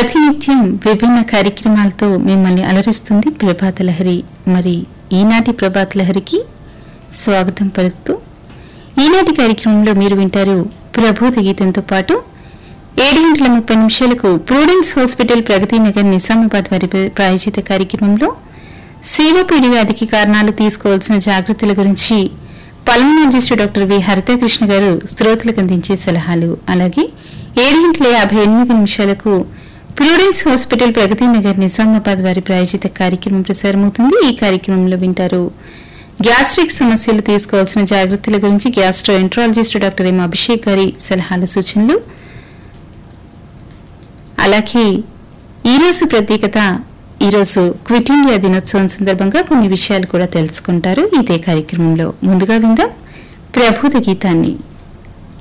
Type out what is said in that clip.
ప్రతినిత్యం విభిన్న కార్యక్రమాలతో మిమ్మల్ని అలరిస్తుంది ప్రభాత లహరి మరి ఈనాటి ప్రభాత లహరికి స్వాగతం పలుకుతూ ఈనాటి కార్యక్రమంలో మీరు వింటారు ప్రబోధ గీతంతో పాటు ఏడు గంటల ముప్పై నిమిషాలకు ప్రూడెన్స్ హాస్పిటల్ ప్రగతి నగర్ నిజామాబాద్ వారి ప్రాయోజిత కార్యక్రమంలో సీవపీడి వ్యాధికి కారణాలు తీసుకోవాల్సిన జాగ్రత్తల గురించి పల్మనాలజిస్టు డాక్టర్ వి హరితకృష్ణ గారు శ్రోతలకు అందించే సలహాలు అలాగే ఏడు గంటల యాభై ఎనిమిది నిమిషాలకు ప్రూడెన్స్ హాస్పిటల్ ప్రగతి నగర్ నిజామాబాద్ వారి ప్రాయోజిత కార్యక్రమం ప్రసారమవుతుంది ఈ కార్యక్రమంలో వింటారు గ్యాస్ట్రిక్ సమస్యలు తీసుకోవాల్సిన జాగ్రత్తల గురించి gastroenterologist doctor M Abhishek గారి సలహాలు సూచనలు అలాగే ఈరోజు ప్రత్యేకత ఈరోజు క్విట్ ఇండియా దినోత్సవం సందర్భంగా కొన్ని విషయాలు కూడా తెలుసుకుంటారు ఇదే కార్యక్రమంలో ముందుగా విందాం ప్రబోధ గీతాన్ని